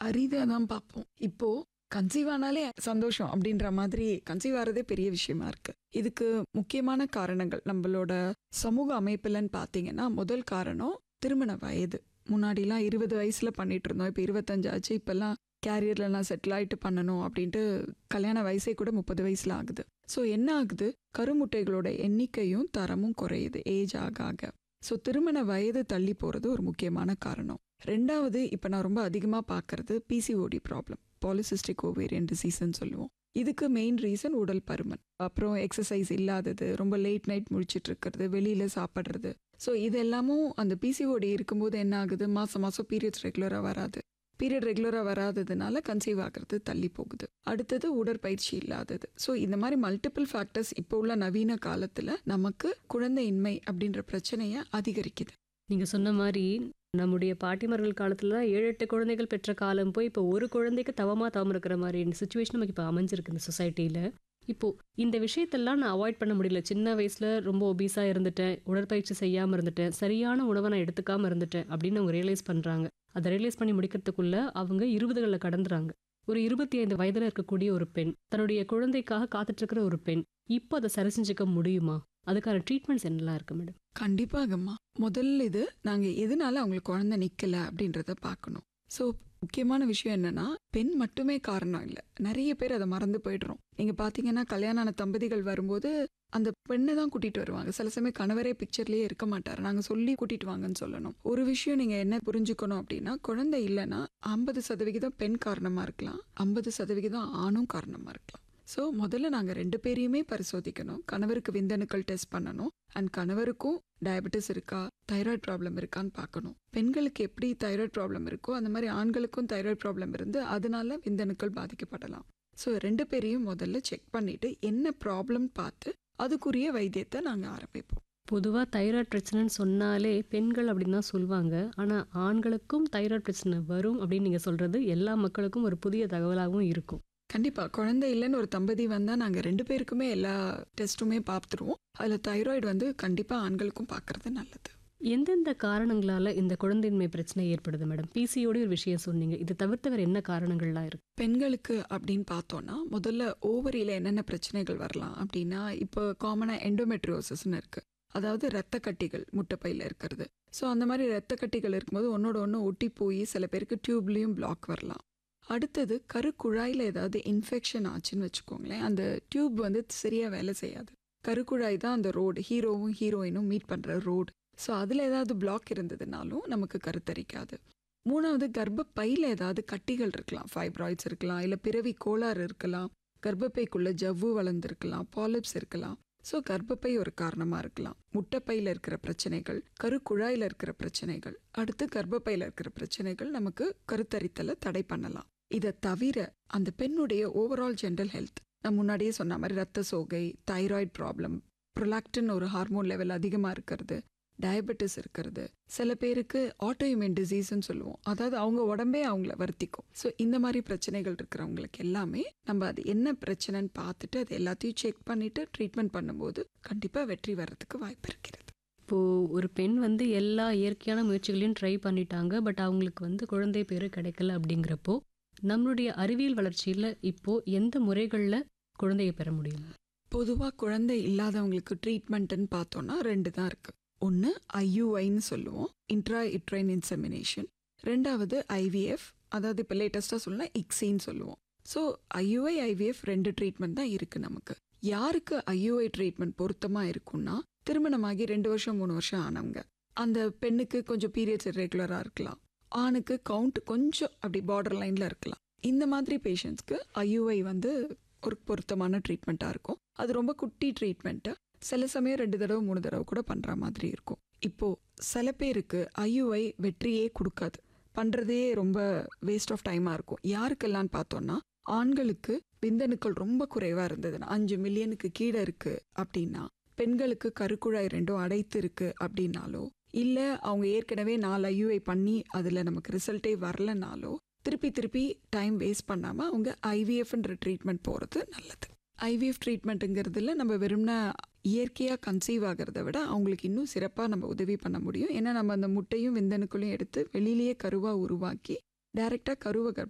அரிதாக தான் பார்ப்போம் இப்போ கன்சீவ் ஆனாலே சந்தோஷம் அப்படின்ற மாதிரி கன்சீவ் ஆகிறதே பெரிய விஷயமா இருக்கு இதுக்கு முக்கியமான காரணங்கள் நம்மளோட சமூக அமைப்புலன்னு பார்த்தீங்கன்னா முதல் காரணம் திருமண வயது முன்னாடிலாம் இருபது வயசுல பண்ணிட்டு இருந்தோம் இப்போ இருபத்தஞ்சு ஆச்சு இப்பெல்லாம் கேரியர்லலாம் செட்டில் ஆகிட்டு பண்ணணும் அப்படின்ட்டு கல்யாண வயசே கூட முப்பது வயசுல ஆகுது ஸோ என்ன ஆகுது கருமுட்டைகளோட எண்ணிக்கையும் தரமும் குறையுது ஏஜ் ஆக ஆக ஸோ திருமண வயது தள்ளி போகிறது ஒரு முக்கியமான காரணம் ரெண்டாவது இப்போ நான் ரொம்ப அதிகமாக பார்க்கறது பிசிஓடி ப்ராப்ளம் பாலிசிஸ்டிக் ஓவேரியன் டிசீஸ்ன்னு சொல்லுவோம் இதுக்கு மெயின் ரீசன் உடல் பருமன் அப்புறம் எக்ஸசைஸ் இல்லாதது ரொம்ப லேட் நைட் முழிச்சிட்டு இருக்கிறது வெளியில் சாப்பிட்றது ஸோ இது எல்லாமும் அந்த பிசிஓடி இருக்கும்போது என்ன ஆகுது மாதம் மாதம் பீரியட்ஸ் ரெகுலராக வராது பீரியட் ரெகுலராக வராததுனால கன்சீவ் ஆகிறது தள்ளி போகுது அடுத்தது உடற்பயிற்சி இல்லாதது ஸோ இந்த மாதிரி மல்டிபிள் ஃபேக்டர்ஸ் இப்போ உள்ள நவீன காலத்தில் நமக்கு குழந்தையின்மை அப்படின்ற பிரச்சனையை அதிகரிக்குது நீங்க சொன்ன மாதிரி நம்முடைய பாட்டிமார்கள் காலத்துல தான் ஏழு எட்டு குழந்தைகள் பெற்ற காலம் போய் இப்போ ஒரு குழந்தைக்கு தவமா தவம் இருக்கிற மாதிரி சுச்சுவேஷன் நமக்கு இப்போ அமைஞ்சிருக்கு இந்த சொசைட்டில இப்போ இந்த விஷயத்தெல்லாம் நான் அவாய்ட் பண்ண முடியல சின்ன வயசுல ரொம்ப ஒபீஸா இருந்துட்டேன் உடற்பயிற்சி செய்யாம இருந்துட்டேன் சரியான உணவை நான் எடுத்துக்காம இருந்துட்டேன் அப்படின்னு அவங்க ரியலைஸ் பண்றாங்க அதை ரியலைஸ் பண்ணி முடிக்கிறதுக்குள்ள அவங்க இருபதுகளில் கடந்துறாங்க ஒரு இருபத்தி ஐந்து வயதுல இருக்கக்கூடிய ஒரு பெண் தன்னுடைய குழந்தைக்காக காத்துட்டு இருக்கிற ஒரு பெண் இப்போ அதை சரி செஞ்சுக்க முடியுமா அதுக்கான ட்ரீட்மெண்ட்ஸ் என்னெல்லாம் இருக்கு மேடம் கண்டிப்பாகம்மா முதல்ல இது நாங்கள் எதனால அவங்களுக்கு குழந்தை நிற்கல அப்படின்றத பார்க்கணும் ஸோ முக்கியமான விஷயம் என்னன்னா பெண் மட்டுமே காரணம் இல்லை நிறைய பேர் அதை மறந்து போயிடுறோம் நீங்கள் பார்த்தீங்கன்னா கல்யாண ஆன தம்பதிகள் வரும்போது அந்த பெண்ணை தான் கூட்டிட்டு வருவாங்க சில சமயம் கணவரே பிக்சர்லயே இருக்க மாட்டார் நாங்கள் சொல்லி கூட்டிட்டு வாங்கன்னு சொல்லணும் ஒரு விஷயம் நீங்கள் என்ன புரிஞ்சுக்கணும் அப்படின்னா குழந்தை இல்லைன்னா ஐம்பது சதவிகிதம் பெண் காரணமாக இருக்கலாம் ஐம்பது சதவிகிதம் ஆணும் காரணமாக இருக்கலாம் ஸோ முதல்ல நாங்கள் ரெண்டு பேரையுமே பரிசோதிக்கணும் கணவருக்கு விந்தணுக்கள் டெஸ்ட் பண்ணணும் அண்ட் கணவருக்கும் டயபெட்டிஸ் இருக்கா தைராய்டு ப்ராப்ளம் இருக்கான்னு பார்க்கணும் பெண்களுக்கு எப்படி தைராய்டு ப்ராப்ளம் இருக்கோ அந்த மாதிரி ஆண்களுக்கும் தைராய்டு ப்ராப்ளம் இருந்து அதனால விந்தணுக்கள் பாதிக்கப்படலாம் ஸோ ரெண்டு பேரையும் முதல்ல செக் பண்ணிட்டு என்ன ப்ராப்ளம் பார்த்து அதுக்குரிய வைத்தியத்தை நாங்கள் ஆரம்பிப்போம் பொதுவாக தைராய்டு பிரச்சனைன்னு சொன்னாலே பெண்கள் அப்படின்னு தான் சொல்லுவாங்க ஆனால் ஆண்களுக்கும் தைராய்டு பிரச்சனை வரும் அப்படின்னு நீங்கள் சொல்கிறது எல்லா மக்களுக்கும் ஒரு புதிய தகவலாகவும் இருக்கும் கண்டிப்பா குழந்தை இல்லைன்னு ஒரு தம்பதி வந்தா நாங்க ரெண்டு பேருக்குமே எல்லா டெஸ்ட்டுமே பார்த்துருவோம் அதுல தைராய்டு வந்து கண்டிப்பா ஆண்களுக்கும் பார்க்கறது நல்லது எந்தெந்த காரணங்களால இந்த குழந்தையின்மை பிரச்சனை ஏற்படுது மேடம் பிசியோட ஒரு விஷயம் சொன்னீங்க இது தவிர்த்து வேற என்ன காரணங்கள்லாம் இருக்கு பெண்களுக்கு அப்படின்னு பார்த்தோம்னா முதல்ல ஓவரியில என்னென்ன பிரச்சனைகள் வரலாம் அப்படின்னா இப்போ காமனா எண்டோமெட்ரியோசிஸ்னு இருக்கு அதாவது ரத்த கட்டிகள் முட்டைப்பையில் இருக்கிறது ஸோ அந்த மாதிரி ரத்த கட்டிகள் இருக்கும்போது ஒன்னோட ஒன்று ஒட்டி போய் சில பேருக்கு டியூப்லேயும் பிளாக் வரலாம் அடுத்தது கருக்குழாயில் ஏதாவது இன்ஃபெக்ஷன் ஆச்சுன்னு வச்சுக்கோங்களேன் அந்த டியூப் வந்து சரியாக வேலை செய்யாது கருக்குழாய் தான் அந்த ரோடு ஹீரோவும் ஹீரோயினும் மீட் பண்ணுற ரோடு ஸோ அதில் ஏதாவது பிளாக் இருந்ததுனாலும் நமக்கு கருத்தரிக்காது மூணாவது கர்ப்பப்பையில் ஏதாவது கட்டிகள் இருக்கலாம் ஃபைப்ராய்ட்ஸ் இருக்கலாம் இல்லை பிறவி கோளாறு இருக்கலாம் கர்ப்பப்பைக்குள்ள ஜவ்வு வளர்ந்துருக்கலாம் பாலிப்ஸ் இருக்கலாம் ஸோ கர்ப்பப்பை ஒரு காரணமாக இருக்கலாம் முட்டைப்பையில் இருக்கிற பிரச்சனைகள் கருக்குழாயில் இருக்கிற பிரச்சனைகள் அடுத்து கர்ப்பப்பையில் இருக்கிற பிரச்சனைகள் நமக்கு கருத்தரித்தலை தடை பண்ணலாம் இதை தவிர அந்த பெண்ணுடைய ஓவரால் ஜென்ரல் ஹெல்த் நான் முன்னாடியே சொன்ன மாதிரி ரத்த சோகை தைராய்டு ப்ராப்ளம் ப்ரொலாக்டின் ஒரு ஹார்மோன் லெவல் அதிகமாக இருக்கிறது டயபெட்டிஸ் இருக்கிறது சில பேருக்கு ஆட்டோஇம்யூன் டிசீஸ்ன்னு சொல்லுவோம் அதாவது அவங்க உடம்பே அவங்கள வருத்திக்கும் ஸோ இந்த மாதிரி பிரச்சனைகள் இருக்கிறவங்களுக்கு எல்லாமே நம்ம அது என்ன பிரச்சனைன்னு பார்த்துட்டு அது எல்லாத்தையும் செக் பண்ணிட்டு ட்ரீட்மெண்ட் பண்ணும்போது கண்டிப்பாக வெற்றி வர்றதுக்கு வாய்ப்பு இருக்கிறது இப்போ ஒரு பெண் வந்து எல்லா இயற்கையான முயற்சிகளையும் ட்ரை பண்ணிட்டாங்க பட் அவங்களுக்கு வந்து குழந்தை பேரு கிடைக்கல அப்படிங்கிறப்போ நம்மளுடைய அறிவியல் வளர்ச்சியில இப்போ எந்த முறைகள்ல குழந்தையை பெற முடியும் பொதுவாக குழந்தை இல்லாதவங்களுக்கு ட்ரீட்மெண்ட்டுன்னு பார்த்தோன்னா ரெண்டு தான் இருக்கு ஒன்று ஐயுஐன்னு சொல்லுவோம் இன்ட்ரா இட்ரைன் இன்செமினேஷன் ரெண்டாவது ஐவிஎஃப் அதாவது இப்போ லேட்டஸ்ட்டாக சொல்லலாம் இக்ஸின்னு சொல்லுவோம் ஸோ ஐயுஐ ஐவிஎஃப் ரெண்டு ட்ரீட்மெண்ட் தான் இருக்குது நமக்கு யாருக்கு ஐயுஐ ட்ரீட்மெண்ட் பொருத்தமாக இருக்கும்னா திருமணமாகி ரெண்டு வருஷம் மூணு வருஷம் ஆனவங்க அந்த பெண்ணுக்கு கொஞ்சம் பீரியட்ஸ் ரெகுலராக இருக்கலாம் ஆணுக்கு கவுண்ட் கொஞ்சம் அப்படி பார்டர் லைனில் இருக்கலாம் இந்த மாதிரி பேஷண்ட்ஸ்க்கு ஐயுஐ வந்து ஒரு பொருத்தமான ட்ரீட்மெண்ட்டாக இருக்கும் அது ரொம்ப குட்டி ட்ரீட்மெண்ட்டு சில சமயம் ரெண்டு தடவை மூணு தடவை கூட பண்ணுற மாதிரி இருக்கும் இப்போ சில பேருக்கு ஐயுஐ வெற்றியே கொடுக்காது பண்ணுறதே ரொம்ப வேஸ்ட் ஆஃப் டைமாக இருக்கும் யாருக்கெல்லாம் பார்த்தோன்னா ஆண்களுக்கு விந்தணுக்கள் ரொம்ப குறைவாக இருந்ததுன்னா அஞ்சு மில்லியனுக்கு கீழே இருக்கு அப்படின்னா பெண்களுக்கு கருக்குழாய் ரெண்டும் அடைத்து இருக்கு அப்படின்னாலோ இல்லை அவங்க ஏற்கனவே நாலு ஐயுஐ பண்ணி அதில் நமக்கு ரிசல்ட்டே வரலனாலோ திருப்பி திருப்பி டைம் வேஸ்ட் பண்ணாமல் அவங்க ஐவிஎஃப்ன்ற ட்ரீட்மெண்ட் போகிறது நல்லது ஐவிஎஃப் ட்ரீட்மெண்ட்டுங்கிறதுல நம்ம வெறும்னா இயற்கையாக கன்சீவ் ஆகிறத விட அவங்களுக்கு இன்னும் சிறப்பாக நம்ம உதவி பண்ண முடியும் ஏன்னா நம்ம அந்த முட்டையும் விந்தணுக்களையும் எடுத்து வெளியிலேயே கருவாக உருவாக்கி டைரெக்டாக கருவை